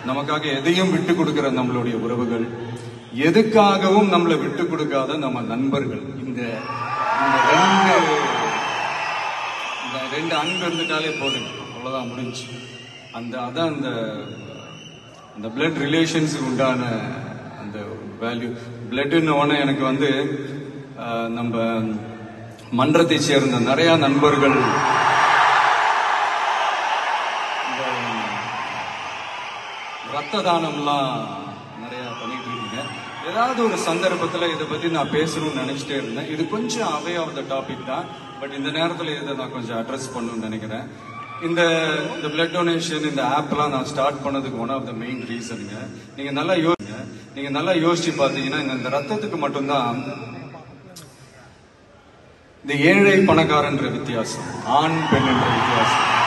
நமக்காக எதையும் விட்டு கொடுக்கிற நம்மளுடைய உறவுகள் எதுக்காகவும் நம்மளை விட்டு கொடுக்காத நம்ம நண்பர்கள் இந்த இந்த ரெண்டு இந்த ரெண்டு அன்பு இருந்துட்டாலே போதும் அவ்வளவுதான் முடிஞ்சு அந்த அதான் அந்த அந்த பிளட் ரிலேஷன்ஸுக்கு உண்டான அந்த வேல்யூ பிளட்னு உடனே எனக்கு வந்து ஆஹ், நம்ம மன்றத்தை சேர்ந்த நிறைய நண்பர்கள் இந்த ரத்த தானம்லாம் நிறைய பண்ணிட்டு இருக்கீங்க ஏதாவது ஒரு சந்தர்ப்பத்துல இதை பத்தி நான் பேசணும்னு நினைச்சிட்டே இருந்தேன் இது கொஞ்சம் அவே ஆஃப் த டாபிக் தான் பட் இந்த நேரத்துல இதை நான் கொஞ்சம் அட்ரஸ் பண்ணணும்னு நினைக்கிறேன் இந்த இந்த பிளட் டொனேஷன் இந்த ஆப்லாம் நான் ஸ்டார்ட் பண்ணதுக்கு ஒன் ஆஃப் த மெயின் ரீசனுங்க நீங்க நல்லா யோசிங்க நீங்க நல்லா யோசிச்சு பார்த்தீங்கன்னா இந்த- இந்த ரத்தத்துக்கு மட்டும்தான் இந்த ஏழை பணக்காரன்ற வித்தியாசம் ஆண் பெண் என்ற வித்தியாசம்